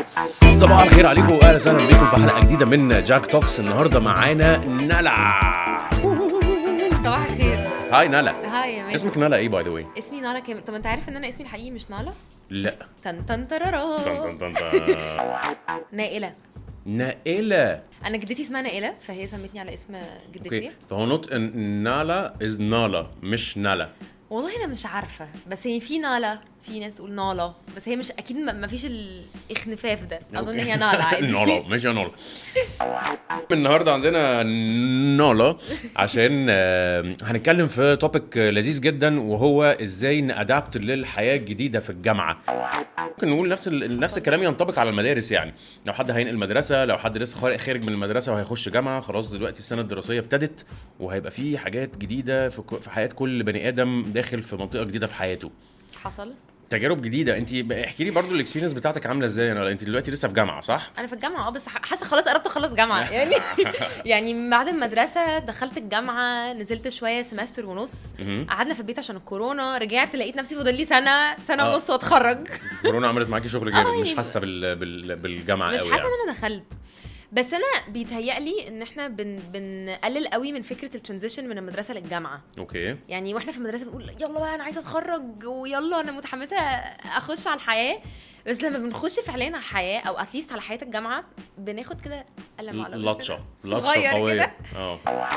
صباح الخير عليكم واهلا وسهلا بكم في حلقه جديده من جاك توكس النهارده معانا نلا صباح الخير هاي نلا هاي يا مان اسمك نلا ايه باي ذا واي اسمي نالا كامل طب انت عارف ان انا اسمي الحقيقي مش نالا لا تن تن ترارا طن طن طن طن. نائله نائله انا جدتي اسمها نائله فهي سمتني على اسم جدتي اوكي فهو نوت نالا از نالا مش نلا والله انا مش عارفه بس هي في نالا في ناس تقول نالا بس هي مش اكيد ما ما فيش الاخنفاف ده اظن أوكي. هي نالا عادي نولا مش نولا النهارده عندنا نولا عشان آه، هنتكلم في توبيك لذيذ جدا وهو ازاي نادابت للحياه الجديده في الجامعه ممكن نقول نفس ال... نفس الكلام ينطبق على المدارس يعني لو حد هينقل مدرسه لو حد لسه خارج خارج من المدرسه وهيخش جامعه خلاص دلوقتي السنه الدراسيه ابتدت وهيبقى في حاجات جديده في, ك... في حياه كل بني ادم داخل في منطقه جديده في حياته حصل تجارب جديده انت ب- احكي لي برضو الاكسبيرينس بتاعتك عامله ازاي انا انت دلوقتي لسه في جامعه صح انا في الجامعه اه بس ح- حاسه خلاص قربت اخلص جامعه يعني يعني من بعد المدرسه دخلت الجامعه نزلت شويه سمستر ونص مهم. قعدنا في البيت عشان الكورونا رجعت لقيت نفسي فاضل لي سنه سنه آه. ونص واتخرج كورونا عملت معاكي شغل آه، جامد مش يعني- حاسه بال... بال... بالجامعه مش قوي حاسه يعني. ان انا دخلت بس انا بيتهيألي ان احنا بن بنقلل قوي من فكره الترانزيشن من المدرسه للجامعه اوكي يعني واحنا في المدرسه بنقول يلا بقى انا عايزه اتخرج ويلا انا متحمسه اخش على الحياه بس لما بنخش فعليا على الحياه او اتليست على حياه الجامعه بناخد كده قلم على وشنا. لطشه لطشه صغير قويه كده. اه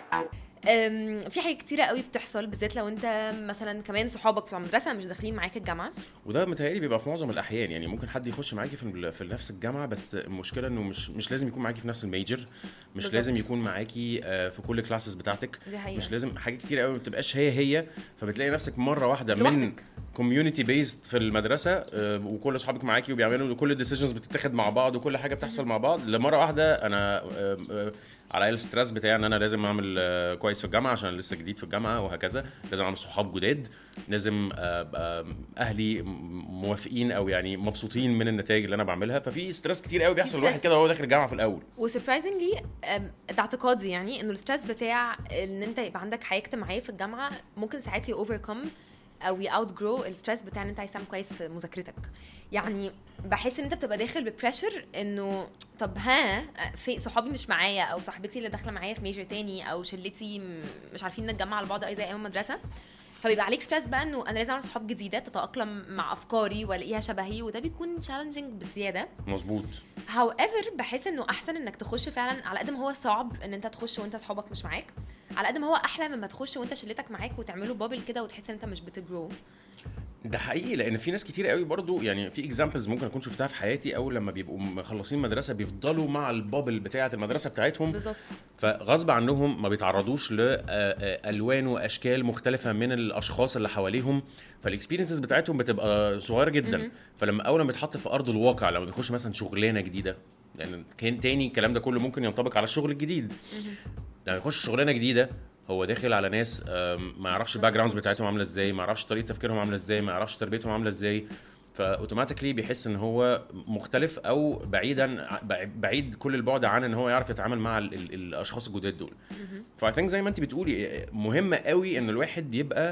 أم، في حاجات كتيره قوي بتحصل بالذات لو انت مثلا كمان صحابك بتوع المدرسه مش داخلين معاك الجامعه وده متهيألي بيبقى في معظم الاحيان يعني ممكن حد يخش معاكي في ال- في نفس الجامعه بس المشكله انه مش مش لازم يكون معاكي في نفس الميجر مش بالظبط. لازم يكون معاكي آه، في كل كلاسز بتاعتك دي حقيقه مش لازم حاجات كتير قوي ما بتبقاش هي هي فبتلاقي نفسك مره واحده من لوحدك. كوميونتي بيزد في المدرسه آه، وكل اصحابك معاكي وبيعملوا كل الديسيجنز بتتاخد مع بعض وكل حاجه بتحصل مع بعض لمره واحده انا آه، آه، على الستريس بتاعي ان انا لازم اعمل آه، كويس في الجامعه عشان لسه جديد في الجامعه وهكذا لازم اعمل صحاب جداد لازم آه، أبقى اهلي م- موافقين او يعني مبسوطين من النتائج اللي انا بعملها ففي ستريس كتير قوي بيحصل ستريس. الواحد كده وهو داخل الجامعه في الاول وسربرايزنجلي ده اعتقادي يعني انه الستريس بتاع ان انت يبقى عندك حياه اجتماعيه في الجامعه ممكن ساعات اوفركم او اوت جرو الستريس بتاع ان انت عايز تعمل كويس في مذاكرتك يعني بحس ان انت بتبقى داخل ببريشر انه طب ها في صحابي مش معايا او صاحبتي اللي داخله معايا في ميجر تاني او شلتي م- مش عارفين نتجمع على بعض اي زي ايام المدرسه فبيبقى عليك ستريس بقى انه انا لازم اعمل صحاب جديده تتاقلم مع افكاري والاقيها شبهي وده بيكون تشالنجينج بزياده مظبوط هاو ايفر بحس انه احسن انك تخش فعلا على قد ما هو صعب ان انت تخش وانت صحابك مش معاك على قد ما هو احلى مما تخش وانت شلتك معاك وتعملوا بابل كده وتحس ان انت مش بتجرو ده حقيقي لان في ناس كتير قوي برضو يعني في اكزامبلز ممكن اكون شفتها في حياتي اول لما بيبقوا مخلصين مدرسه بيفضلوا مع البابل بتاعه المدرسه بتاعتهم بالظبط فغصب عنهم ما بيتعرضوش لالوان واشكال مختلفه من الاشخاص اللي حواليهم فالاكسبيرينسز بتاعتهم بتبقى صغيره جدا مهم. فلما اول ما بيتحط في ارض الواقع لما بيخش مثلا شغلانه جديده لان كان تاني الكلام ده كله ممكن ينطبق على الشغل الجديد لما يخش شغلانه جديده هو داخل على ناس آم، ما يعرفش الباك جراوندز بتاعتهم عامله ازاي ما يعرفش طريقه تفكيرهم عامله ازاي ما يعرفش تربيتهم عامله ازاي فاوتوماتيكلي بيحس ان هو مختلف او بعيدا بعيد كل البعد عن ان هو يعرف يتعامل مع ال ال الاشخاص الجداد دول فاي ثينك زي ما انت بتقولي مهم قوي ان الواحد يبقى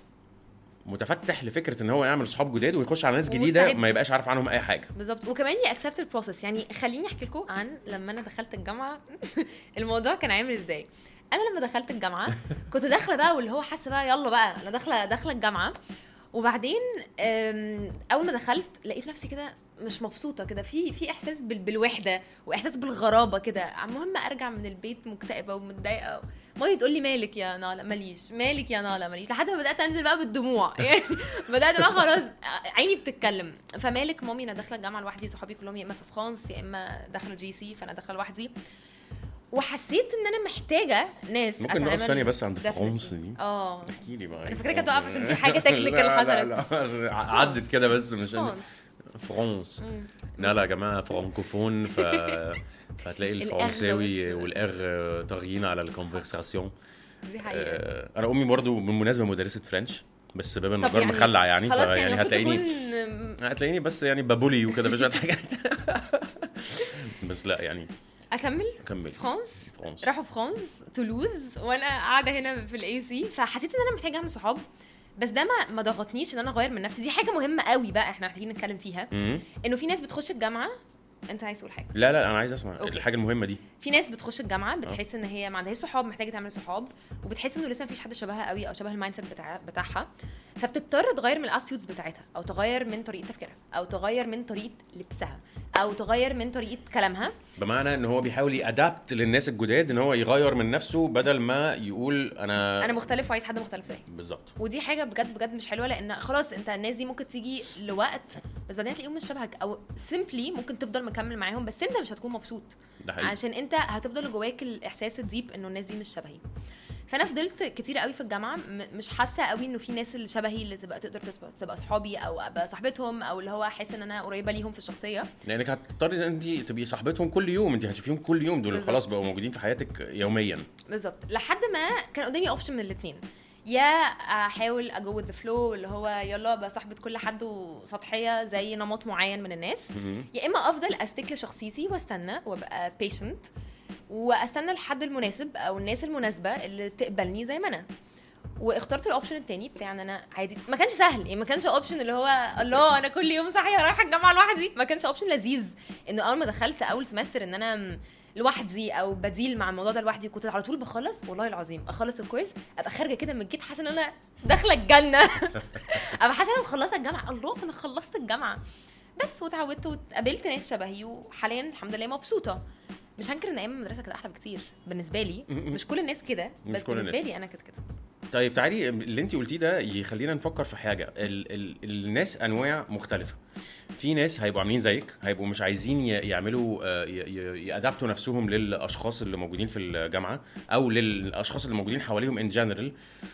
متفتح لفكره ان هو يعمل صحاب جداد ويخش على ناس جديده ومستعد. ما يبقاش عارف عنهم اي حاجه بالظبط وكمان يأكسبت البروسيس يعني خليني احكي لكم عن لما انا دخلت الجامعه الموضوع كان عامل ازاي انا لما دخلت الجامعه كنت داخله بقى واللي هو حاسه بقى يلا بقى انا داخله داخله الجامعه وبعدين أم، اول ما دخلت لقيت نفسي كده مش مبسوطه كده في في احساس بال- بالوحده واحساس بالغرابه كده المهم ارجع من البيت مكتئبه ومتضايقه مامي تقول لي مالك يا نالا ماليش مالك يا نالا ماليش لحد ما بدات انزل بقى بالدموع يعني بدات بقى خلاص عيني بتتكلم فمالك مامي انا داخله الجامعه لوحدي صحابي كلهم يا اما في فرانس يا اما داخله جي سي فانا داخله لوحدي وحسيت ان انا محتاجه ناس ممكن نقف أتعامل- ثانيه بس عند Definitely. فرنسا دي اه احكي لي بقى أنا فاكراك هتقف عشان في حاجة technical لا، حصلت. لا لا عدت كده بس مش فرانس. فرانس مم. لا لا يا جماعه فرانكوفون ف فهتلاقي الإغ الفرنساوي بس. والاغ طاغيين على الكونفرساسيون دي حقيقه آه، انا امي برضو بالمناسبه مدرسه فرنش بس باب من طب غير يعني مخلع يعني خلاص يعني فيعني المفروض هتلاقيني تكون هتلاقيني بس يعني بابولي وكده بشويه حاجات بس لا يعني اكمل كمل فرانس فرانس راحوا فرانس تولوز وانا قاعده هنا في الاي سي فحسيت ان انا محتاجه اعمل صحاب بس ده ما ما ضغطنيش ان انا اغير من نفسي دي حاجه مهمه قوي بقى احنا محتاجين نتكلم فيها مم. انه في ناس بتخش الجامعه انت عايز تقول حاجه لا لا انا عايز اسمع أوكي. الحاجه المهمه دي في ناس بتخش الجامعه بتحس ان هي ما عندهاش صحاب محتاجه تعمل صحاب وبتحس انه لسه مفيش حد شبهها قوي او شبه المايند سيت بتاع بتاعها فبتضطر تغير من الاتيتيودز بتاعتها او تغير من طريقه تفكيرها او تغير من طريقه لبسها او تغير من طريقه كلامها بمعنى ان هو بيحاول يادابت للناس الجداد ان هو يغير من نفسه بدل ما يقول انا انا مختلف وعايز حد مختلف زيي بالظبط ودي حاجه بجد بجد مش حلوه لان خلاص انت الناس دي ممكن تيجي لوقت بس بعدين تلاقيهم مش شبهك او سيمبلي ممكن تفضل مكمل معاهم بس انت مش هتكون مبسوط ده حقيقي عشان انت هتفضل جواك الاحساس الديب انه الناس دي مش شبهي فانا فضلت كتير قوي في الجامعه م- مش حاسه قوي انه في ناس اللي شبهي اللي تبقى تقدر تبقى, تبقى صحابي او ابقى صاحبتهم او اللي هو احس ان انا قريبه ليهم في الشخصيه لانك هتضطري ان انت تبقي صاحبتهم كل يوم انت هتشوفيهم كل يوم دول بالظبط. خلاص بقوا موجودين في حياتك يوميا بالظبط لحد ما كان قدامي اوبشن من الاثنين يا احاول اجو ذا فلو اللي هو يلا ابقى صاحبه كل حد وسطحيه زي نمط معين من الناس مهم. يا اما افضل استيك لشخصيتي واستنى وابقى بيشنت واستنى الحد المناسب او الناس المناسبه اللي تقبلني زي ما انا واخترت الاوبشن التاني بتاع ان انا عادي ما كانش سهل يعني ما كانش اوبشن اللي هو الله انا كل يوم صاحيه رايحه الجامعه لوحدي ما كانش اوبشن لذيذ انه اول ما دخلت اول سمستر ان انا م- لوحدي او بديل مع الموضوع ده لوحدي كنت على طول بخلص والله العظيم اخلص الكورس ابقى خارجه كده من الجيت حاسه ان انا داخله الجنه ابقى حاسه ان انا مخلصه الجامعه الله انا خلصت الجامعه بس واتعودت واتقابلت ناس شبهي وحاليا الحمد لله مبسوطه مش هنكر ان ايام المدرسه كانت احلى بكتير بالنسبه لي مش كل الناس كده مش بس كل بالنسبه الناس. لي انا كانت كده طيب تعالي اللي انت قلتيه ده يخلينا نفكر في حاجه ال ال الناس انواع مختلفه في ناس هيبقوا عاملين زيك هيبقوا مش عايزين ي- يعملوا آه، ي- ي- يادابتوا نفسهم للاشخاص اللي موجودين في الجامعه او للاشخاص اللي موجودين حواليهم ان جنرال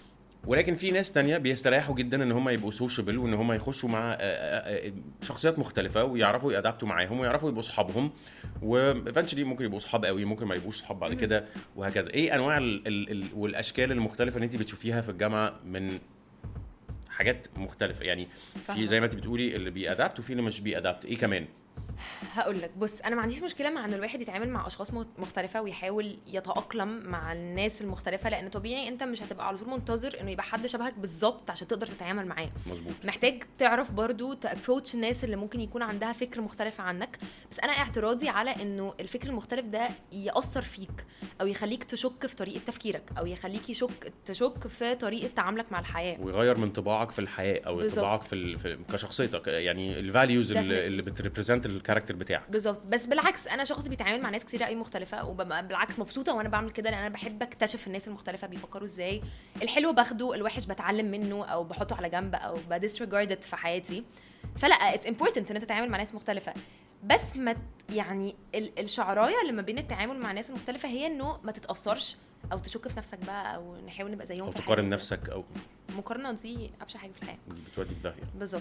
ولكن في ناس تانية بيستريحوا جدا ان هم يبقوا سوشيبل وان هم يخشوا مع آه، آه، آه، شخصيات مختلفه ويعرفوا يادابتوا معاهم ويعرفوا يبقوا اصحابهم وايفنشلي ممكن يبقوا صحاب قوي ممكن ما يبقوش صحاب بعد كده وهكذا ايه انواع ال ال ال والاشكال المختلفه اللي انت بتشوفيها في الجامعه من حاجات مختلفه يعني في فاهمة. زي ما انت بتقولي اللي بيأدابت وفي اللي مش بيأدابت ايه كمان هقول لك بص انا ما عنديش مشكله مع ان الواحد يتعامل مع اشخاص مخ- مختلفه ويحاول يتاقلم مع الناس المختلفه لان طبيعي انت مش هتبقى على طول منتظر انه يبقى حد شبهك بالظبط عشان تقدر تتعامل معاه مظبوط محتاج تعرف برضو تابروتش الناس اللي ممكن يكون عندها فكر مختلف عنك بس انا اعتراضي على انه الفكر المختلف ده ياثر فيك او يخليك تشك في طريقه تفكيرك او يخليك يشك تشك في طريقه تعاملك مع الحياه ويغير من طباعك في الحياه او بالظبط. طباعك في, ال... في كشخصيتك يعني الفاليوز Definitely. اللي, اللي بتريبريزنت الكاركتر بتاعك بالظبط بس بالعكس انا شخص بيتعامل مع ناس كتير قوي مختلفه وببقى بالعكس مبسوطه وانا بعمل كده لان انا بحب اكتشف الناس المختلفه بيفكروا ازاي الحلو باخده الوحش بتعلم منه او بحطه على جنب او بديسريجارد في حياتي فلا اتس امبورتنت ان انت تتعامل مع ناس مختلفه بس ما ت- يعني ال- الشعرايه اللي ما بين التعامل مع الناس المختلفه هي انه ما تتاثرش او تشك في نفسك بقى او نحاول نبقى زيهم او في تقارن الحياة. نفسك او المقارنه دي ابشع حاجه في الحياه بتودي في داهيه بالظبط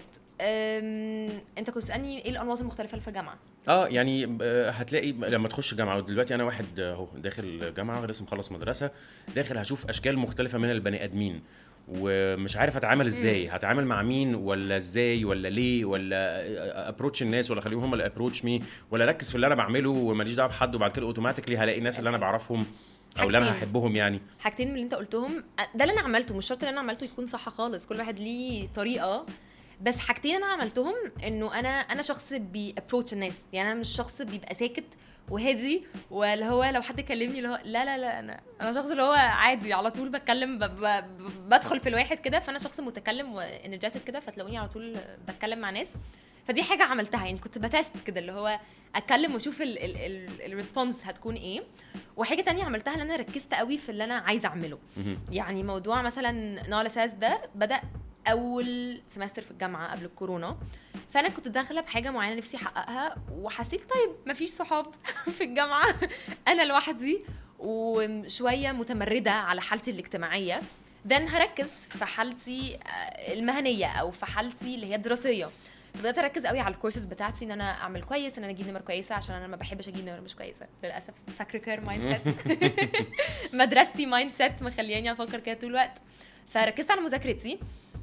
أم، انت كنت تسالني ايه الانماط المختلفه اللي في الجامعه اه يعني آه، هتلاقي لما تخش جامعه ودلوقتي انا واحد آه، اهو داخل جامعه لسه مخلص مدرسه داخل هشوف اشكال مختلفه من البني ادمين ومش عارف اتعامل ازاي هتعامل مع مين ولا ازاي ولا ليه ولا ابروتش الناس ولا خليهم هم اللي ابروتش مي ولا اركز في اللي انا بعمله وماليش دعوه بحد وبعد كده اوتوماتيكلي هلاقي الناس اللي انا بعرفهم او اللي انا حاجتين. هحبهم يعني حاجتين من اللي انت قلتهم ده اللي انا عملته مش شرط اللي انا عملته يكون صح خالص كل واحد ليه طريقه بس حاجتين انا عملتهم انه انا انا شخص بيابروتش الناس يعني انا مش شخص بيبقى ساكت وهادي واللي هو لو حد كلمني اللي هو لا لا لا انا انا شخص اللي هو عادي على طول بتكلم ب... ب... ب- بدخل في الواحد كده فانا شخص متكلم وانرجيتك كده فتلاقوني على طول بتكلم مع ناس فدي حاجه عملتها يعني كنت بتست كده اللي هو اتكلم واشوف الريسبونس هتكون ايه وحاجه تانية عملتها ان انا ركزت قوي في اللي انا عايزه اعمله مهم. يعني موضوع مثلا نال اساس ده بدا اول سمستر في الجامعه قبل الكورونا فانا كنت داخله بحاجه معينه نفسي احققها وحسيت طيب مفيش صحاب في الجامعه انا لوحدي وشويه متمرده على حالتي الاجتماعيه then هركز في حالتي آه، المهنيه او في حالتي اللي هي الدراسيه بدات اركز قوي على الكورسز بتاعتي ان انا اعمل كويس ان انا اجيب نمر كويسه عشان انا ما بحبش اجيب نمر مش كويسه للاسف ساكريكير مايند سيت مدرستي مايند سيت مخلياني افكر كده طول الوقت فركزت على مذاكرتي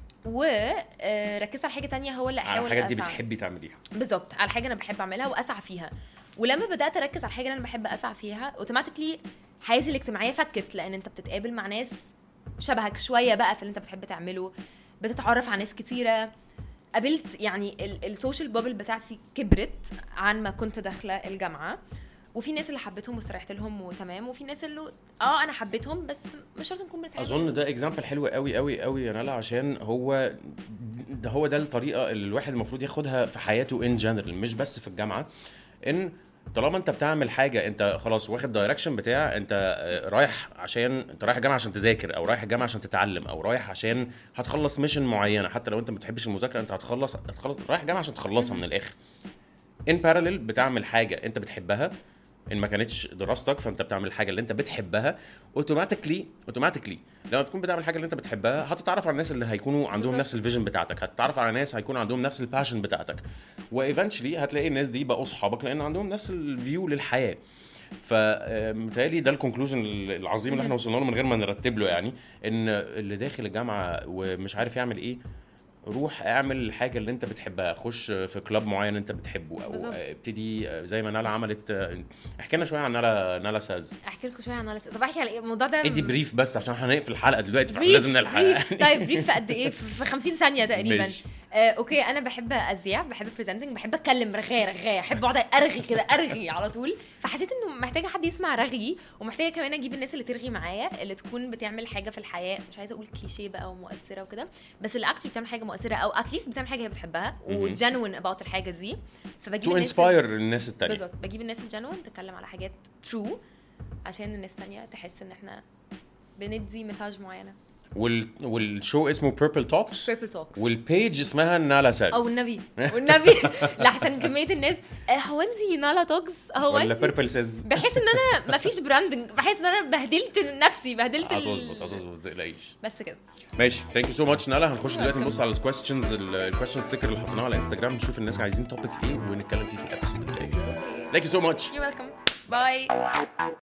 وركزت على حاجه تانية هو اللي على احاول الحاجات دي أسعى. بتحبي تعمليها بالظبط على حاجه انا بحب اعملها واسعى فيها ولما بدات اركز على الحاجه اللي انا بحب اسعى فيها اوتوماتيكلي حياتي الاجتماعيه فكت لان انت بتتقابل مع ناس شبهك شويه بقى في اللي انت بتحب تعمله بتتعرف على ناس كتيره قابلت يعني السوشيال بابل بتاعتي كبرت عن ما كنت داخله الجامعه وفي ناس اللي حبيتهم واستريحت لهم وتمام وفي ناس اللي اه انا حبيتهم بس مش شرط نكون بنتعامل اظن ده اكزامبل حلو قوي قوي قوي يا نالا عشان هو ده هو ده الطريقه اللي الواحد المفروض ياخدها في حياته ان جنرال مش بس في الجامعه ان طالما انت بتعمل حاجه انت خلاص واخد دايركشن بتاع انت آه، رايح عشان انت رايح الجامعه عشان تذاكر او رايح الجامعه عشان تتعلم او رايح عشان هتخلص ميشن معينه حتى لو انت ما بتحبش المذاكره انت هتخلص هتخلص رايح الجامعه عشان تخلصها من الاخر ان باراليل بتعمل حاجه انت بتحبها ان ما كانتش دراستك فانت بتعمل الحاجه اللي انت بتحبها اوتوماتيكلي اوتوماتيكلي لما تكون بتعمل الحاجه اللي انت بتحبها هتتعرف على الناس اللي هيكونوا عندهم بالظبط. نفس الفيجن بتاعتك هتتعرف على ناس هيكون عندهم نفس الباشن بتاعتك وايفنشلي هتلاقي الناس دي بقوا اصحابك لان عندهم نفس الفيو للحياه فمتهيألي ده الكونكلوجن العظيم اللي احنا وصلنا له من غير ما نرتب له يعني ان اللي داخل الجامعه ومش عارف يعمل ايه روح اعمل الحاجه اللي انت بتحبها خش في كلاب معين انت بتحبه او بالظبط. ابتدي زي ما نالا عملت احكي لنا شويه عن نالا نالا ساز احكي لكم شويه عن ناس طب احكي على ايه الموضوع ده ادي بريف بس عشان هنقفل الحلقه دلوقتي بريف فلازم نلحق بريف طيب بريف في قد ايه في في 50 ثانيه تقريبا ماشي. آه، اوكي انا بحب اذيع بحب بريزنتنج بحب اتكلم رغايه رغايه احب اقعد ارغي كده ارغي على طول فحسيت انه محتاجه حد يسمع رغي ومحتاجه كمان اجيب الناس اللي ترغي معايا اللي تكون بتعمل حاجه في الحياه مش عايزه اقول كليشيه بقى ومؤثره وكده بس اللي اكتشلي بتعمل حاجه مؤثره او اتليست بتعمل حاجه هي بتحبها مهم. وجنون اباوت الحاجه دي فبجيب تو الناس انسباير الناس التانية بالظبط بجيب الناس الجنون تتكلم على حاجات ترو عشان الناس التانية تحس ان احنا بندي مساج معينه وال... والشو اسمه بيربل توكس بيربل توكس والبيج اسمها نالا ساز او النبي والنبي لحسن كميه الناس آه، هو انت نالا توكس هو ولا انت بيربل ساز بحس ان انا مفيش براندنج بحس ان انا بهدلت نفسي بهدلت ال- هتظبط هتظبط ما تقلقيش بس كده ماشي ثانك يو سو ماتش نالا هنخش You're دلوقتي welcome. نبص على الكويستشنز الكويستشن ستيكر اللي حطيناها على انستجرام نشوف الناس عايزين توبيك ايه ونتكلم فيه في الابيسود الجاي ثانك يو سو ماتش يو ويلكم باي